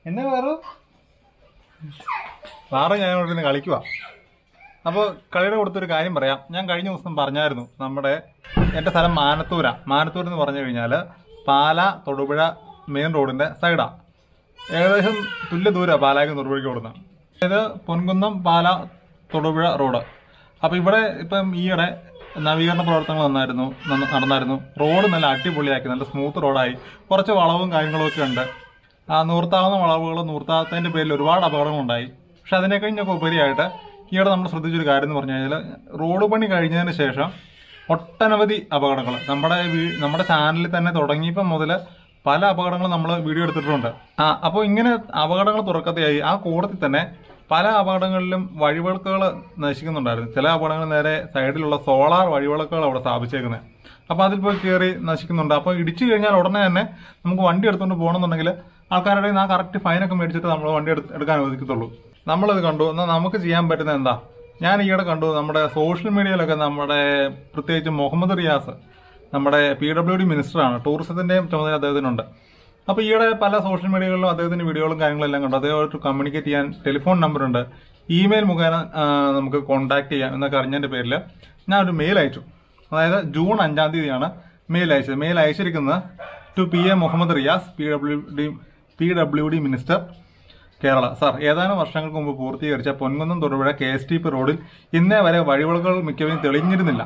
എന്നെ വേറു സാറ് ഞാൻ ഇവിടെ നിന്ന് കളിക്കുക അപ്പോൾ കളിയുടെ കൊടുത്തൊരു കാര്യം പറയാം ഞാൻ കഴിഞ്ഞ ദിവസം പറഞ്ഞായിരുന്നു നമ്മുടെ എൻ്റെ സ്ഥലം മാനത്തൂരാ മാനത്തൂർ എന്ന് പറഞ്ഞു കഴിഞ്ഞാൽ പാല തൊടുപുഴ മെയിൻ റോഡിൻ്റെ സൈഡാണ് ഏകദേശം തുല്യ ദൂരമാണ് പാലായ്ക്ക് തൊടുപുഴയ്ക്ക് കൊടുക്കുന്ന ഇത് പൊൻകുന്നം പാല തൊടുപുഴ റോഡ് അപ്പോൾ ഇവിടെ ഇപ്പം ഈയിടെ നവീകരണ പ്രവർത്തനങ്ങൾ നന്നായിരുന്നു നന്ന- നടന്നായിരുന്നു റോഡ് നല്ല അടിപൊളിയാക്കി നല്ല സ്മൂത്ത് റോഡായി കുറച്ച് വളവും കാര്യങ്ങളും ഒക്കെ ഉണ്ട് ആ നൂർത്താവുന്ന വളവുകൾ നൂർത്താത്തതിൻ്റെ പേരിൽ ഒരുപാട് അപകടങ്ങളുണ്ടായി പക്ഷെ അതിനെ കഴിഞ്ഞൊക്കെ ഉപരിയായിട്ട് ഈയിടെ നമ്മൾ ശ്രദ്ധിച്ചൊരു കാര്യം എന്ന് പറഞ്ഞു കഴിഞ്ഞാൽ റോഡ് പണി കഴിഞ്ഞതിന് ശേഷം ഒട്ടനവധി അപകടങ്ങൾ നമ്മുടെ വീ- നമ്മുടെ ചാനലിൽ തന്നെ തുടങ്ങിയപ്പം മുതൽ പല അപകടങ്ങളും നമ്മൾ വീഡിയോ എടുത്തിട്ടുണ്ട് ആ അപ്പോൾ ഇങ്ങനെ അപകടങ്ങൾ തുറക്കത്തെയായി ആ കൂടത്തിൽ തന്നെ പല അപകടങ്ങളിലും വഴിവിളക്കുകൾ നശിക്കുന്നുണ്ടായിരുന്നു ചില അപകടങ്ങൾ നേരെ സൈഡിലുള്ള സോളാർ വഴിവിളക്കുകൾ അവിടെ സ്ഥാപിച്ചേക്കുന്നത് അപ്പോൾ അതിൽ പോയി കയറി നശിക്കുന്നുണ്ട് അപ്പോൾ ഇടിച്ചു കഴിഞ്ഞാൽ ഉടനെ തന്നെ നമുക്ക് വണ്ടി എടുത്തുകൊണ്ട് പോകണമെന്നുണ്ടെങ്കിൽ ആൾക്കാരുടെ കയ്യിൽ നിന്ന് ആ കറക്റ്റ് ഫൈനൊക്കെ മേടിച്ചിട്ട് നമ്മൾ വണ്ടി എടുത്ത് എടുക്കാൻ അനുവദിക്കത്തുള്ളൂ നമ്മളിത് കണ്ടു എന്നാൽ നമുക്ക് ചെയ്യാൻ പറ്റുന്ന എന്താ ഞാൻ ഈയിടെ കണ്ടു നമ്മുടെ സോഷ്യൽ മീഡിയയിലൊക്കെ നമ്മുടെ പ്രത്യേകിച്ച് മുഹമ്മദ് റിയാസ് നമ്മുടെ പി ഡബ്ല്യു ഡി മിനിസ്റ്ററാണ് ടൂറിസത്തിന്റെയും ചുമതല അദ്ദേഹത്തിനുണ്ട് അപ്പോൾ ഈയിടെ പല സോഷ്യൽ മീഡിയകളിലും അദ്ദേഹത്തിന്റെ വീഡിയോകളും കാര്യങ്ങളെല്ലാം കണ്ടു അദ്ദേഹമായിട്ട് കമ്മ്യൂണിക്കേറ്റ് ചെയ്യാൻ ടെലിഫോൺ നമ്പറുണ്ട് ഇമെയിൽ മുഖേന ആ, നമുക്ക് കോൺടാക്ട് ചെയ്യാം എന്നൊക്കെ അറിഞ്ഞതിന്റെ പേരിൽ ഞാൻ ഒരു മെയിൽ അയച്ചു അതായത് ജൂൺ അഞ്ചാം തീയതിയാണ് മെയിൽ അയച്ചത് മെയിൽ അയച്ചിരിക്കുന്നത് to P A Muhammad Riyas P W D P W D minister Kerala sir ഏതാനും വർഷങ്ങൾക്ക് മുമ്പ് പൂർത്തീകരിച്ച Ponkunnam Thodupuzha K S T P റോഡിൽ ഇന്നേ വരെ വഴിവിളക്കുകൾ മിക്കവയും തെളിഞ്ഞിരുന്നില്ല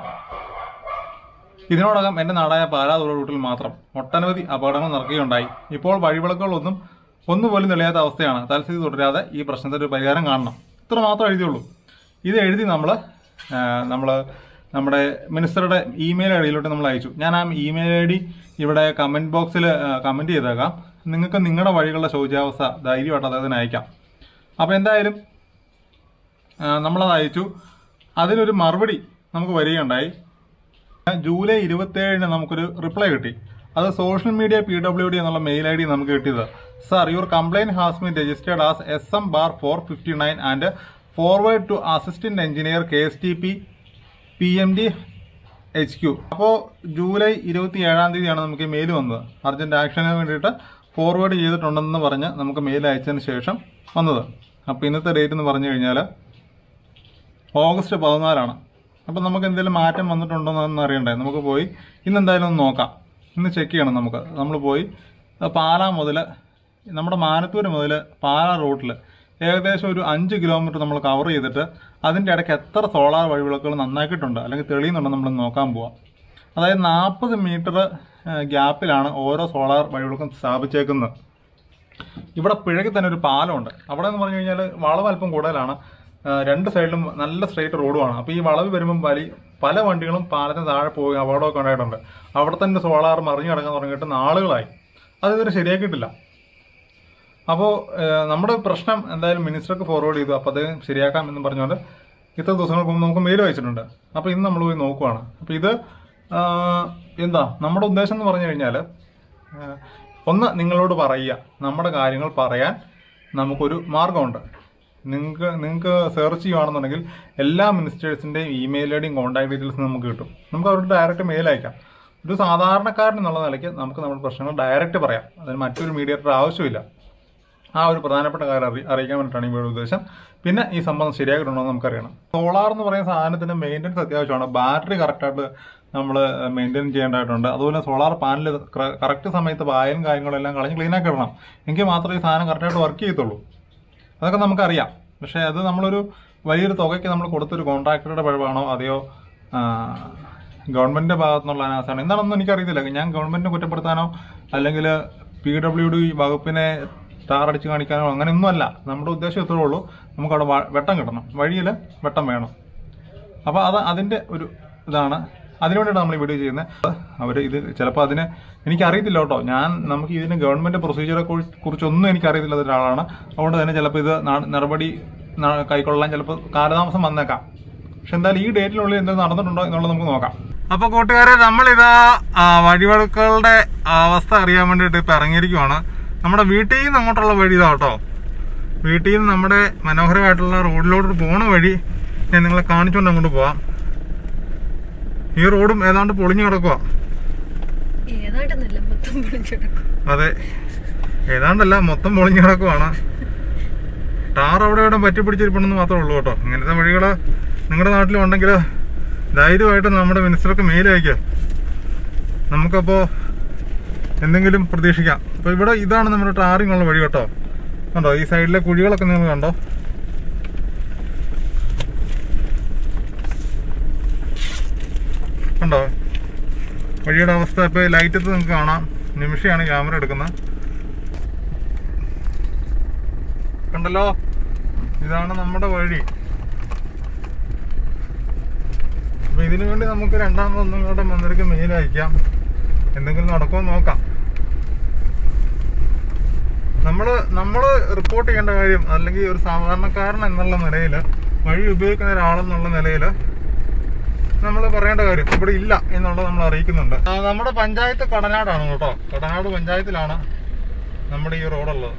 ഇതിനോടകം എന്റെ നാടായ പാലാതുറ റൂട്ടിൽ മാത്രം ഒട്ടനവധി അപകടങ്ങൾ നടക്കുകയുണ്ടായി ഇപ്പോൾ വഴിവിളക്കുകളൊന്നും ഒന്നുപോലും തെളിയാത്ത അവസ്ഥയാണ് തൽസ്ഥിതി തുടരാതെ ഈ പ്രശ്നത്തിന് ഒരു പരിഹാരം കാണണം ഇത്ര മാത്രം എഴുതിയുള്ളൂ ഇത് എഴുതി നമ്മൾ നമ്മൾ നമ്മുടെ മിനിസ്റ്ററുടെ ഇമെയിൽ ഐ ഡിയിലോട്ട് നമ്മൾ അയച്ചു ഞാൻ ആ ഇമെയിൽ ഐ ഡി ഇവിടെ കമന്റ് ബോക്സിൽ കമന്റ് ചെയ്തേക്കാം നിങ്ങൾക്ക് നിങ്ങളുടെ വഴികളുടെ ശോചാവസ്ഥ ധൈര്യമായിട്ട് അദ്ദേഹത്തിന് അയക്കാം അപ്പോൾ എന്തായാലും ആ, നമ്മളത് അയച്ചു അതിനൊരു മറുപടി നമുക്ക് വരികയുണ്ടായി ജൂലൈ ഇരുപത്തിയേഴിന് നമുക്കൊരു റിപ്ലൈ കിട്ടി അത് social media P W D എന്നുള്ള മെയിൽ ഐ ഡി നമുക്ക് കിട്ടിയത് sir your complaint has been registered as S M bar four fifty nine and forward to assistant engineer K S T P P M D H Q അപ്പോൾ July ഇരുപത്തി ഏഴാം തീയതിയാണ് നമുക്ക് ഈ mail വന്നത് urgent action വേണ്ടിയിട്ട് forward ചെയ്തിട്ടുണ്ടെന്ന് പറഞ്ഞ് നമുക്ക് മെയിൽ അയച്ചതിന് ശേഷം വന്നത് അപ്പോൾ ഇന്നത്തെ ഡേറ്റ് എന്ന് പറഞ്ഞു കഴിഞ്ഞാൽ ഓഗസ്റ്റ് പതിനാലാണ് അപ്പം നമുക്ക് എന്തെങ്കിലും മാറ്റം വന്നിട്ടുണ്ടോ എന്ന് അറിയണ്ടേ നമുക്ക് പോയി ഇന്ന് എന്തായാലും ഒന്ന് നോക്കാം ഇന്ന് ചെക്ക് ചെയ്യണം നമുക്ക് നമ്മൾ പോയി ആ പാലാ മുതൽ നമ്മുടെ മാനത്തൂര് മുതൽ പാലാ റൂട്ടിൽ ഏകദേശം ഒരു അഞ്ച് കിലോമീറ്റർ നമ്മൾ കവർ ചെയ്തിട്ട് അതിൻ്റെ ഇടയ്ക്ക് എത്ര സോളാർ വഴിവിളക്കുകൾ നന്നാക്കിയിട്ടുണ്ട് അല്ലെങ്കിൽ തെളിയുന്നുണ്ടോ നമ്മൾ നോക്കാൻ പോവാം അതായത് നാൽപ്പത് മീറ്റർ ഗ്യാപ്പിലാണ് ഓരോ സോളാർ വഴിവിളക്കും സ്ഥാപിച്ചേക്കുന്നത് ഇവിടെ പിഴകിൽ തന്നെ ഒരു പാലമുണ്ട് അവിടെ എന്ന് പറഞ്ഞു കഴിഞ്ഞാൽ വളവ് അല്പം കൂടുതലാണ് ആ, രണ്ട് സൈഡിലും നല്ല സ്ട്രേറ്റ് റോഡുമാണ് അപ്പോൾ ഈ വളവ് വരുമ്പം വലി പല വണ്ടികളും പാലത്തിന് താഴെ പോയി അപകടമൊക്കെ ഉണ്ടായിട്ടുണ്ട് അവിടെ തന്നെ സോളാർ മറിഞ്ഞു കിടക്കാൻ തുടങ്ങിയിട്ട് നാളുകളായി അത് ഇതുവരെ ശരിയാക്കിയിട്ടില്ല അപ്പോൾ നമ്മുടെ പ്രശ്നം എന്തായാലും മിനിസ്റ്റർക്ക് ഫോർവേഡ് ചെയ്തു അപ്പോൾ അദ്ദേഹം ശരിയാക്കാം എന്ന് പറഞ്ഞുകൊണ്ട് ഇത്ര ദിവസങ്ങൾക്ക് മുമ്പ് നമുക്ക് മെയിൽ അയച്ചിട്ടുണ്ട് അപ്പോൾ ഇന്ന് നമ്മൾ പോയി നോക്കുവാണ് അപ്പോൾ ഇത് ആ, എന്താ നമ്മുടെ ഉദ്ദേശം എന്ന് പറഞ്ഞു കഴിഞ്ഞാൽ ഒന്ന് നിങ്ങളോട് പറയുക നമ്മുടെ കാര്യങ്ങൾ പറയാൻ നമുക്കൊരു മാർഗമുണ്ട് നിങ്ങൾക്ക് നിങ്ങൾക്ക് സെർച്ച് ചെയ്യുകയാണെന്നുണ്ടെങ്കിൽ എല്ലാ മിനിസ്റ്റേഴ്സിൻ്റെയും ഇമെയിൽ ഐ ഡിയും കോൺടാക്ട് ഡീറ്റെയിൽസ് നമുക്ക് കിട്ടും നമുക്ക് അവരുടെ ഡയറക്റ്റ് മെയിൽ അയക്കാം ഒരു സാധാരണക്കാരൻ എന്നുള്ള നിലയ്ക്ക് നമുക്ക് നമ്മുടെ പ്രശ്നങ്ങൾ ഡയറക്റ്റ് പറയാം അതിന് മറ്റൊരു മീഡിയേറ്റർ ആവശ്യമില്ല ആ ഒരു പ്രധാനപ്പെട്ട കാര്യം അറി അറിയിക്കാൻ വേണ്ടിയിട്ടാണ് ഈ വീഡിയോ ഉദ്ദേശം പിന്നെ ഈ സംഭവം ശരിയായിട്ടുണ്ടോ എന്ന് നമുക്കറിയണം സോളാർ എന്ന് പറയുന്ന സാധനത്തിന് മെയിൻ്റനൻസ് അത്യാവശ്യമാണ് ബാറ്ററി കറക്റ്റായിട്ട് നമ്മൾ മെയിൻറ്റെയിൻ ചെയ്യേണ്ടതായിട്ടുണ്ട് അതുപോലെ സോളാർ പാനൽ കറക്റ്റ് സമയത്ത് വായലും കാര്യങ്ങളും എല്ലാം കളഞ്ഞ് ക്ലീൻ ആക്കി ഇടണം എങ്കിൽ മാത്രമേ ഈ സാധനം കറക്റ്റായിട്ട് വർക്ക് ചെയ്യത്തുള്ളൂ അതൊക്കെ നമുക്കറിയാം പക്ഷേ അത് നമ്മളൊരു വലിയൊരു തുകയ്ക്ക് നമ്മൾ കൊടുത്തൊരു കോൺട്രാക്ടറുടെ പിഴവാണോ അതെയോ ഗവൺമെന്റിന്റെ ഭാഗത്തു നിന്നുള്ള അനാസാണ് എന്താണെന്ന് എനിക്കറിയത്തില്ല ഞാൻ ഗവൺമെന്റിനെ കുറ്റപ്പെടുത്താനോ അല്ലെങ്കിൽ പി ഡബ്ല്യു ഡി വകുപ്പിനെ ടാറടിച്ച് കാണിക്കാനോ അങ്ങനെയൊന്നും അല്ല നമ്മുടെ ഉദ്ദേശം ഇത്രേ ഉള്ളൂ നമുക്ക് അവിടെ വ- വെട്ടം കിട്ടണം വഴിയിൽ വെട്ടം വേണം അപ്പോൾ അത് അതിൻ്റെ ഒരു ഇതാണ് അതിനുവേണ്ടിയാണ് നമ്മൾ ഈ വീഡിയോ ചെയ്യുന്നത് അവർ ഇത് ചിലപ്പോൾ അതിന് എനിക്കറിയത്തില്ല കേട്ടോ ഞാൻ നമുക്ക് ഇതിന് ഗവൺമെൻറ് പ്രൊസീജിയറെ കുറിച്ചൊന്നും എനിക്കറിയത്തില്ല ഒരാളാണ് അതുകൊണ്ട് തന്നെ ചിലപ്പോൾ ഇത് നാ- നടപടി ന- കൈക്കൊള്ളാൻ ചിലപ്പോൾ കാലതാമസം വന്നേക്കാം പക്ഷെ എന്തായാലും ഈ ഡേറ്റിനുള്ളിൽ എന്തെങ്കിലും നടന്നിട്ടുണ്ടോ എന്നുള്ളത് നമുക്ക് നോക്കാം അപ്പൊ കൂട്ടുകാരെ നമ്മളിതാ ആ, വഴിവിളക്കുകളുടെ അവസ്ഥ അറിയാൻ വേണ്ടിയിട്ട് ഇപ്പൊ ഇറങ്ങിയിരിക്കുവാണ് നമ്മുടെ വീട്ടിൽ നിന്ന് അങ്ങോട്ടുള്ള വഴി ഇതാ കേട്ടോ വീട്ടിൽ നിന്ന് നമ്മുടെ മനോഹരമായിട്ടുള്ള റോഡിലോട്ട് പോണ വഴി ഞാൻ നിങ്ങളെ കാണിച്ചുകൊണ്ട് അങ്ങോട്ട് പോവാം ഈ റോഡും ഏതാണ്ട് പൊളിഞ്ഞു കിടക്കുക ഏതായിട്ടൊന്നുമില്ല മൊത്തം പൊളിച്ചെടുക്കും അതെ ഏതാണ്ടല്ല മൊത്തം പൊളിഞ്ഞു കിടക്കുവാണ് ടാർ അവിടെ ഇവിടെ പറ്റി പിടിച്ചിരിപ്പുണ്ടെന്ന് മാത്രമേ ഉള്ളൂ കേട്ടോ ഇങ്ങനത്തെ വഴികൾ നിങ്ങളുടെ നാട്ടിലുണ്ടെങ്കിൽ ധൈര്യമായിട്ട് നമ്മുടെ മിനിസ്റ്റർക്ക് മെയിൽ അയക്കാം നമുക്കപ്പോൾ എന്തെങ്കിലും പ്രതീക്ഷിക്കാം അപ്പോൾ ഇവിടെ ഇതാണ് നമ്മുടെ ടാറിങ് ഉള്ള വഴി കേട്ടോ കണ്ടോ ഈ സൈഡിലെ കുഴികളൊക്കെ നിങ്ങൾ കണ്ടോ കണ്ടോ വഴിയുടെ അവസ്ഥ ഇപ്പോൾ ലൈറ്റത്ത് നിങ്ങൾക്ക് കാണാം നിമിഷയാണ് ക്യാമറ എടുക്കുന്നത് കണ്ടല്ലോ ഇതാണ് നമ്മുടെ വഴി അപ്പൊ ഇതിനു വേണ്ടി നമുക്ക് രണ്ടാമതൊന്നും കൂടെ മന്ത്രിക്ക് മെയിൽ അയക്കാം എന്തെങ്കിലും നടക്കുമോ നോക്കാം നമ്മള് നമ്മള് റിപ്പോർട്ട് ചെയ്യേണ്ട കാര്യം അല്ലെങ്കിൽ ഒരു സാധാരണക്കാരൻ എന്നുള്ള നിലയിൽ വഴി ഉപയോഗിക്കുന്ന ഒരാളെന്നുള്ള നിലയിൽ നമ്മൾ പറയേണ്ട കാര്യം ഇവിടെ ഇല്ല എന്നുള്ളത് നമ്മൾ അറിയിക്കുന്നുണ്ട് ആ, നമ്മുടെ പഞ്ചായത്ത് കടനാടാണ് കേട്ടോ കടനാട് പഞ്ചായത്തിലാണ് നമ്മുടെ ഈ റോഡുള്ളത്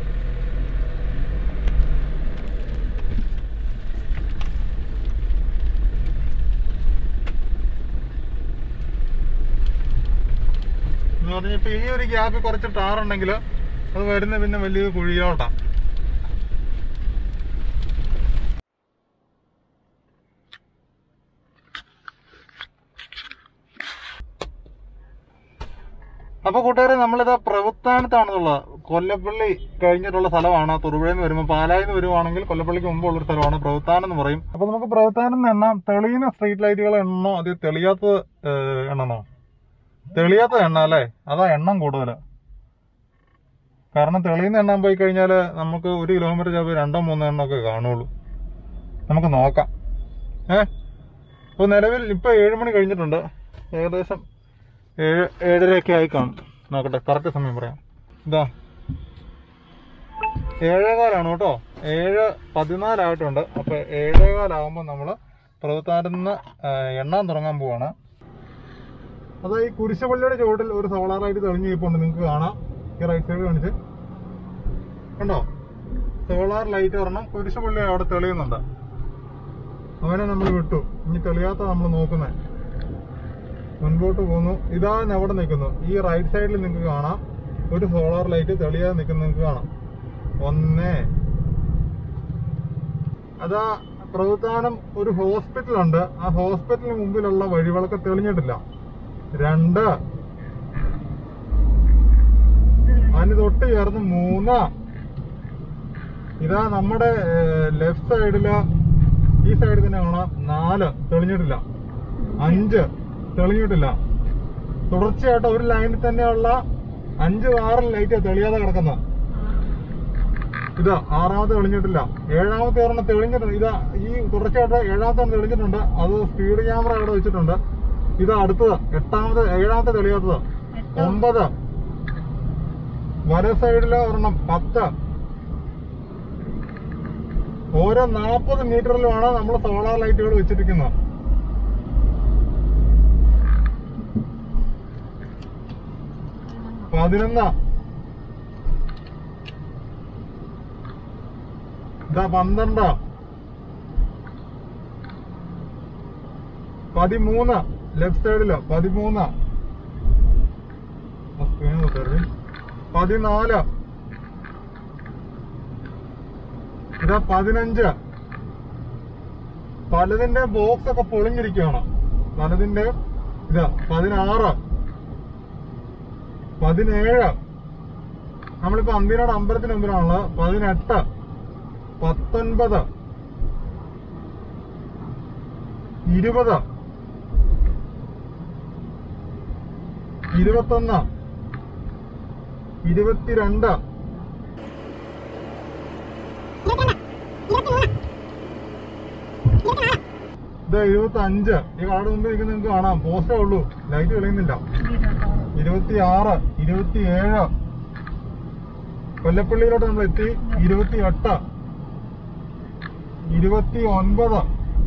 എന്ന് പറഞ്ഞാൽ ഇപ്പൊ ഈ ഒരു ഗ്യാപ്പിൽ കുറച്ച് ടാറുണ്ടെങ്കിൽ അത് വരുന്ന പിന്നെ വലിയ കുഴിയോട്ടാ അപ്പൊ കൂട്ടുകാരെ നമ്മളിതാ പ്രവൃത്താനത്താണെന്നുള്ളത് കൊല്ലപ്പള്ളി കഴിഞ്ഞിട്ടുള്ള സ്ഥലമാണ് തൊടുപുഴയിൽ നിന്ന് വരുമ്പോൾ പാലായിൽ നിന്ന് വരുവാണെങ്കിൽ കൊല്ലപ്പള്ളിക്ക് മുമ്പുള്ള ഒരു സ്ഥലമാണ് പ്രവൃത്താനം എന്ന് പറയും അപ്പൊ നമുക്ക് പ്രവൃത്താനം എന്ന് എണ്ണാം തെളിയുന്ന സ്ട്രീറ്റ് ലൈറ്റുകൾ എണ്ണോ അത് തെളിയാത്തത് ഏഹ്, എണ്ണണോ തെളിയാത്ത എണ്ണ അല്ലേ അതാ എണ്ണം കൂടുതൽ കാരണം തെളിയുന്ന എണ്ണാൻ പോയി കഴിഞ്ഞാൽ നമുക്ക് ഒരു കിലോമീറ്റർ ചിലപ്പോൾ രണ്ടോ മൂന്നോ എണ്ണോ ഒക്കെ കാണുള്ളൂ നമുക്ക് നോക്കാം ഏ ഇപ്പോൾ നിലവിൽ ഇപ്പോൾ ഏഴ് മണി കഴിഞ്ഞിട്ടുണ്ട് ഏകദേശം ഏഴ് ഏഴരയൊക്കെ ആയി കാണും നോക്കട്ടെ കറക്റ്റ് സമയം പറയാം ഇതാ ഏഴേകാലാണ് കേട്ടോ ഏഴ് പതിനാലായിട്ടുണ്ട് അപ്പോൾ ഏഴേകാലാകുമ്പോൾ നമ്മൾ പ്രവർത്തനത്തിൽ നിന്ന് എണ്ണാൻ തുടങ്ങാൻ പോവാണ് അത് ഈ കുരിശുപള്ളിയുടെ ചുവട്ടിൽ ഒരു സോളാർ ലൈറ്റ് തെളിഞ്ഞു നിൽപ്പുണ്ട് നിങ്ങൾക്ക് കാണാം ഈ റൈറ്റ് സൈഡ് കാണിച്ച് കണ്ടോ സോളാർ ലൈറ്റ് ഒരെണ്ണം കുരിശുപള്ളി അവിടെ തെളിയുന്നുണ്ട് അവനെ നമ്മൾ വിട്ടു ഇനി തെളിയാത്ത നമ്മൾ നോക്കുന്നത് മുൻപോട്ട് പോകുന്നു ഇതാ അവിടെ നിൽക്കുന്നു ഈ റൈറ്റ് സൈഡിൽ നിങ്ങൾക്ക് കാണാം ഒരു സോളാർ ലൈറ്റ് തെളിയാതെ നിൽക്കുന്ന നിങ്ങൾക്ക് കാണാം ഒന്ന് അതാ പ്രവർത്തനം ഒരു ഹോസ്പിറ്റലുണ്ട് ആ ഹോസ്പിറ്റലിന് മുമ്പിലുള്ള വഴിവിളക്ക് തെളിഞ്ഞിട്ടില്ല രണ്ട് അതിന് തൊട്ട് ചേർന്ന് മൂന്ന് ഇതാ നമ്മുടെ ലെഫ്റ്റ് സൈഡില് ഈ സൈഡിൽ തന്നെ കാണാം നാല് തെളിഞ്ഞിട്ടില്ല അഞ്ച് തെളിഞ്ഞിട്ടില്ല തുടർച്ചയായിട്ട് ഒരു ലൈനിൽ തന്നെയുള്ള അഞ്ച് ആറ് ലൈറ്റ് തെളിയാതെ കിടക്കുന്നത് ഇതാ ആറാമത്തെ തെളിഞ്ഞിട്ടില്ല ഏഴാമത്തെ ഒരെണ്ണം തെളിഞ്ഞിട്ടുണ്ട് ഇതാ ഈ തുടർച്ചയായിട്ട് ഏഴാമത്തെ ഒരെണ്ണം തെളിഞ്ഞിട്ടുണ്ട് അത് സ്പീഡ് ക്യാമറ അവിടെ വെച്ചിട്ടുണ്ട് ഇത് അടുത്തത് എട്ടാമത്തെ ഏഴാമത്തെ തെളിയാത്തത് ഒമ്പത് വല സൈഡില് ഒരെണ്ണം പത്ത് ഓരോ നാൽപ്പത് മീറ്ററിലുമാണ് നമ്മൾ സോളാർ ലൈറ്റുകൾ വെച്ചിരിക്കുന്നത് പതിനൊന്ന് ഇതാ പന്ത്രണ്ട് പതിമൂന്ന് ലെഫ്റ്റ് സൈഡില് പതിമൂന്ന് ആ screen ഒന്ന് തരുവേ. പതിനാല് ഇതാ പതിനഞ്ച് പലതിന്റെ ബോക്സ് ഒക്കെ പൊളിഞ്ഞിരിക്കുകയാണ് പലതിന്റെ ഇതാ പതിനാറ് പതിനേഴ് നമ്മളിപ്പോ അന്തിനാട് അമ്പലത്തിന് മുമ്പിലാണുള്ളത് പതിനെട്ട് പത്തൊൻപത് ഇരുപത് ഇരുപത്തൊന്ന് ഇരുപത്തിരണ്ട് ഇത് ഇരുപത്തി അഞ്ച് ഈ കാട് മുമ്പ് നിൽക്കുന്ന നിങ്ങൾക്ക് കാണാം പോസ്റ്റേ ഉള്ളൂ ലൈറ്റ് തെളിയുന്നില്ല ഇരുപത്തി ആറ് ഇരുപത്തി ഏഴ് കൊല്ലപ്പള്ളിയിലോട്ട് നമ്മൾ എത്തി ഇരുപത്തി എട്ട് ഇരുപത്തി ഒൻപത്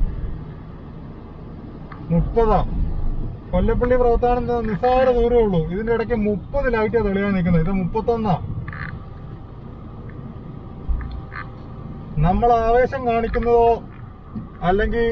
മുപ്പത് കൊല്ലപ്പള്ളി പ്രവർത്തനം നിസ്സാര ദൂരമേ ഉള്ളൂ ഇതിന്റെ ഇടയ്ക്ക് മുപ്പത് ലൈറ്റാണ് തെളിയാൻ നിൽക്കുന്നത് ഇത് മുപ്പത്തൊന്ന് നമ്മൾ ആവേശം കാണിക്കുന്നതോ അല്ലെങ്കിൽ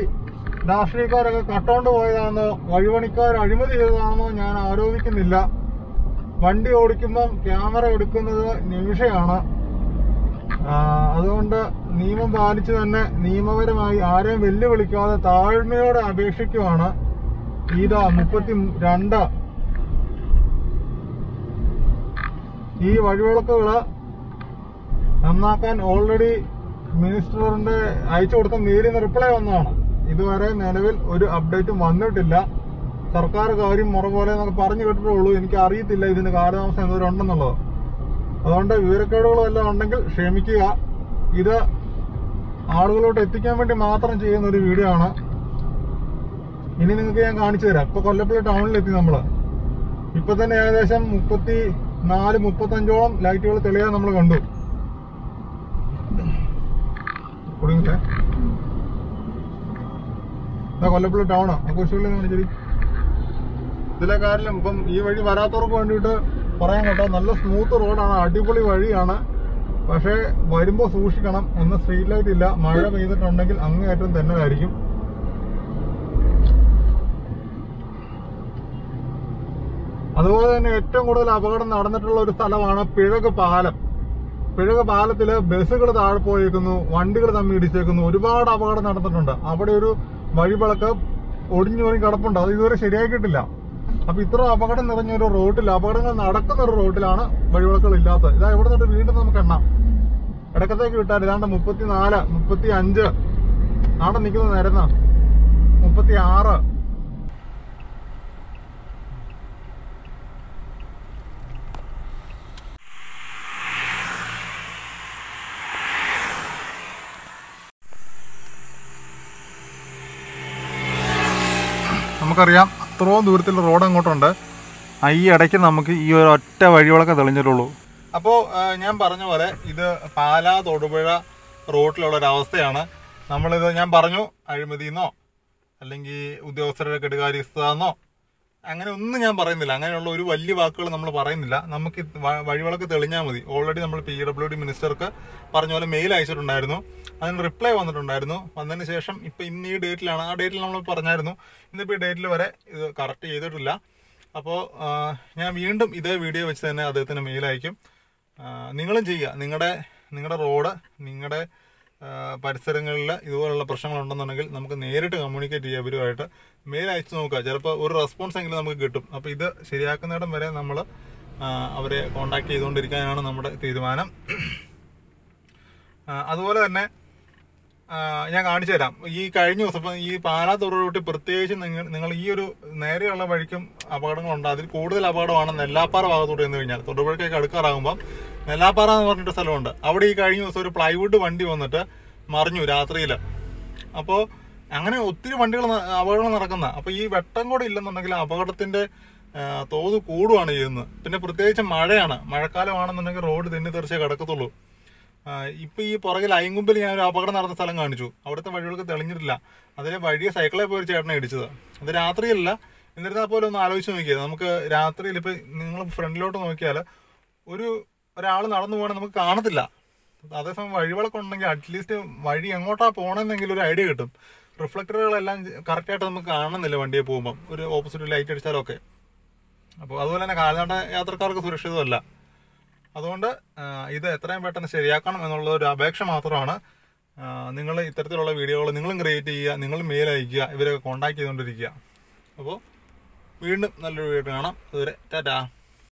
രാഷ്ട്രീയക്കാരൊക്കെ കട്ടോണ്ട് പോയതാണെന്നോ വഴിപണിക്കാർ അഴിമതി ചെയ്തതാണെന്നോ ഞാൻ ആരോപിക്കുന്നില്ല വണ്ടി ഓടിക്കുമ്പം ക്യാമറ എടുക്കുന്നത് നിമിഷമാണ് ആ, അതുകൊണ്ട് നിയമം പാലിച്ച് തന്നെ നിയമപരമായി ആരെയും വെല്ലുവിളിക്കാതെ താഴ്മയോടെ അപേക്ഷിക്കുവാണ് ഇതാ മുപ്പത്തി രണ്ട് ഈ വഴിവിളക്കുകള് നന്നാക്കാൻ ഓൾറെഡി മിനിസ്റ്ററിന്റെ അയച്ചു കൊടുത്ത മെയിലിൽ നിന്ന് റിപ്ലൈ വന്നതാണ് ഇതുവരെ നിലവിൽ ഒരു അപ്ഡേറ്റും വന്നിട്ടില്ല സർക്കാർ കാര്യം മുറ പോലെ എന്നൊക്കെ പറഞ്ഞു കേട്ടിട്ടേ ഉള്ളൂ എനിക്ക് അറിയത്തില്ല ഇതിന് കാലതാമസം എന്തോരം ഉണ്ടെന്നുള്ളത് അതുകൊണ്ട് വിവരക്കേടുകൾ വല്ലതും ഉണ്ടെങ്കിൽ ക്ഷമിക്കുക ഇത് ആളുകളോട്ട് എത്തിക്കാൻ വേണ്ടി മാത്രം ചെയ്യുന്ന ഒരു വീഡിയോ ആണ് ഇനി നിങ്ങൾക്ക് ഞാൻ കാണിച്ചു തരാം ഇപ്പൊ കൊല്ലപ്പള്ളി ടൗണിലെത്തി നമ്മള് ഇപ്പൊ തന്നെ ഏകദേശം മുപ്പത്തി നാല് മുപ്പത്തഞ്ചോളം ലൈറ്റുകൾ തെളിയാൻ നമ്മൾ കണ്ടു കുടുങ്ങിട്ടെ ഇതാ കൊല്ലപ്പള്ളി ടൗണ് കുരിശുപള്ളി കാണിച്ചത് ഇതിലെ കാര്യം ഇപ്പം ഈ വഴി വരാത്തവർക്ക് വേണ്ടിയിട്ട് പറയാൻ കേട്ടോ നല്ല സ്മൂത്ത് റോഡാണ് അടിപൊളി വഴിയാണ് പക്ഷേ വരുമ്പോൾ സൂക്ഷിക്കണം ഒന്ന് സ്ട്രീറ്റ് ലൈറ്റ് ഇല്ല മഴ പെയ്തിട്ടുണ്ടെങ്കിൽ അങ്ങേയറ്റം തന്നെ ആയിരിക്കും അതുപോലെ തന്നെ ഏറ്റവും കൂടുതൽ അപകടം നടന്നിട്ടുള്ള ഒരു സ്ഥലമാണ് പിഴക് പാലം പിഴക് പാലത്തില് ബസ്സുകൾ താഴെ പോയേക്കുന്നു വണ്ടികൾ തമ്മിൽ ഇടിച്ചേക്കുന്നു ഒരുപാട് അപകടം നടന്നിട്ടുണ്ട് അവിടെ ഒരു വഴിവിളക്ക് ഒടിഞ്ഞു പോയി കിടപ്പുണ്ട് അത് ഇതുവരെ ശരിയാക്കിയിട്ടില്ല അപ്പൊ ഇത്ര അപകടം നിറഞ്ഞ ഒരു റോഡിൽ അപകടങ്ങൾ നടക്കുന്ന ഒരു റോഡിലാണ് വഴിവിളക്കുകൾ ഇല്ലാത്തത് ഇതാ ഇവിടെ നിന്നിട്ട് വീണ്ടും നമുക്ക് എണ്ണാം ഇടക്കത്തേക്ക് വിട്ടാൽ ഇതാണ്ട് മുപ്പത്തിനാല് മുപ്പത്തി അഞ്ച് ആടെ നിൽക്കുന്ന നിരന്ന മുപ്പത്തി ആറ് നമുക്കറിയാം അത്രയും ദൂരത്തിൽ റോഡ് അങ്ങോട്ടുണ്ട് ആ ഈ ഇടയ്ക്ക് നമുക്ക് ഈ ഒരു ഒറ്റ വഴികളൊക്കെ തെളിഞ്ഞിട്ടുള്ളൂ അപ്പോൾ ഞാൻ പറഞ്ഞ പോലെ ഇത് പാലാ തൊടുപുഴ റോഡിലുള്ള ഒരു അവസ്ഥയാണ് നമ്മളിത് ഞാൻ പറഞ്ഞു അഴിമതിന്നോ അല്ലെങ്കിൽ ഉദ്യോഗസ്ഥരുടെ കെടുകാര്യസ്ഥന്നോ അങ്ങനെ ഒന്നും ഞാൻ പറയുന്നില്ല അങ്ങനെയുള്ള ഒരു വലിയ വാക്കുകൾ നമ്മൾ പറയുന്നില്ല നമുക്ക് ഇത് വ- വഴിവിളക്ക് തെളിഞ്ഞാൽ മതി ഓൾറെഡി നമ്മൾ പി ഡബ്ല്യു ഡി മിനിസ്റ്റർക്ക് പറഞ്ഞ പോലെ മെയിൽ അയച്ചിട്ടുണ്ടായിരുന്നു അതിന് റിപ്ലൈ വന്നിട്ടുണ്ടായിരുന്നു വന്നതിന് ശേഷം ഇപ്പം ഇന്ന് ഈ ഡേറ്റിലാണ് ആ ഡേറ്റിൽ നമ്മൾ പറഞ്ഞായിരുന്നു ഇന്നിപ്പോൾ ഈ ഡേറ്റിൽ വരെ ഇത് കറക്റ്റ് ചെയ്തിട്ടില്ല അപ്പോൾ ഞാൻ വീണ്ടും ഇതേ വീഡിയോ വെച്ച് തന്നെ അദ്ദേഹത്തിന് മെയിൽ അയക്കും ആ, നിങ്ങളും ചെയ്യുക നിങ്ങളുടെ നിങ്ങളുടെ റോഡ് നിങ്ങളുടെ പരിസരങ്ങളിൽ ഇതുപോലുള്ള പ്രശ്നങ്ങളുണ്ടെന്നുണ്ടെങ്കിൽ നമുക്ക് നേരിട്ട് കമ്മ്യൂണിക്കേറ്റ് ചെയ്യാം ഇവരുമായിട്ട് മെയിൽ അയച്ചു നോക്കുക ചിലപ്പോൾ ഒരു റെസ്പോൺസ് എങ്കിലും നമുക്ക് കിട്ടും അപ്പോൾ ഇത് ശരിയാക്കുന്നിടം വരെ നമ്മൾ അവരെ കോണ്ടാക്ട് ചെയ്തുകൊണ്ടിരിക്കാനാണ് നമ്മുടെ തീരുമാനം ആ, അതുപോലെ തന്നെ ആ, ഞാൻ കാണിച്ചു തരാം ഈ കഴിഞ്ഞ ദിവസം ഇപ്പം ഈ പാലാ തൊഴിലൂട്ടി പ്രത്യേകിച്ച് നിങ്ങൾ നിങ്ങൾ ഈ ഒരു നേരെയുള്ള വഴിക്കും അപകടങ്ങളുണ്ട് അതിൽ കൂടുതൽ അപകടമാണ് നെല്ലാപ്പാറ ഭാഗത്തോട്ട് ചെന്ന് കഴിഞ്ഞാൽ തൊടുപുഴയ്ക്കൊക്കെ അടുക്കാറാകുമ്പോൾ നെല്ലാപ്പാറ എന്ന് പറഞ്ഞിട്ട് സ്ഥലമുണ്ട് അവിടെ ഈ കഴിഞ്ഞ ദിവസം ഒരു പ്ലൈവുഡ് വണ്ടി വന്നിട്ട് മറിഞ്ഞു രാത്രിയിൽ അപ്പോൾ അങ്ങനെ ഒത്തിരി വണ്ടികൾ ന- അപകടങ്ങൾ നടക്കുന്ന അപ്പോൾ ഈ വെട്ടം കൂടെ ഇല്ലെന്നുണ്ടെങ്കിൽ അപകടത്തിന്റെ ആ, തോത് കൂടുകയാണ് ചെയ്യുന്നത് പിന്നെ പ്രത്യേകിച്ച് മഴയാണ് മഴക്കാലമാണെന്നുണ്ടെങ്കിൽ റോഡ് തെന്നി തെറിച്ചേ കിടക്കത്തുള്ളൂ ആ, ഇപ്പൊ ഈ പുറകിൽ അയങ്കുമ്പിൽ ഞാൻ ഒരു അപകടം നടന്ന സ്ഥലം കാണിച്ചു അവിടുത്തെ വഴികൾക്ക് തെളിഞ്ഞിട്ടില്ല അതിലെ വഴിയെ സൈക്കിളെ പോയി ഒരു ചേട്ടനെ ഇടിച്ചത് അത് രാത്രിയല്ല എന്നിരുന്നാൽ പോലും ഒന്ന് ആലോചിച്ച് നോക്കിയത് നമുക്ക് രാത്രിയിൽ ഇപ്പൊ നിങ്ങൾ ഫ്രണ്ടിലോട്ട് നോക്കിയാൽ ഒരു ഒരാൾ നടന്നു പോകണേ നമുക്ക് കാണത്തില്ല അതേസമയം വഴിവിളക്കുണ്ടെങ്കിൽ അറ്റ്ലീസ്റ്റ് വഴി എങ്ങോട്ടാ പോകണമെന്നെങ്കിലും ഒരു ഐഡിയ കിട്ടും റിഫ്ലക്ടറുകളെല്ലാം കറക്റ്റായിട്ട് നമുക്ക് കാണുന്നില്ല വണ്ടിയെ പോകുമ്പം ഒരു ഓപ്പോസിറ്റ് ലൈറ്റ് അടിച്ചാലൊക്കെ അപ്പോൾ അതുപോലെ തന്നെ കാൽനട യാത്രക്കാർക്ക് സുരക്ഷിതമല്ല അതുകൊണ്ട് ആ, ഇത് എത്രയും പെട്ടെന്ന് ശരിയാക്കണം എന്നുള്ള ഒരു അപേക്ഷ മാത്രമാണ് നിങ്ങൾ ഇത്തരത്തിലുള്ള വീഡിയോകൾ നിങ്ങളും ക്രിയേറ്റ് ചെയ്യുക നിങ്ങളും മെയിൽ അയക്കുക ഇവരൊക്കെ കോൺടാക്ട് ചെയ്തുകൊണ്ടിരിക്കുക അപ്പോൾ വീണ്ടും നല്ലൊരു വീഡിയോ കാണാം അതുവരെ ടാറ്റാ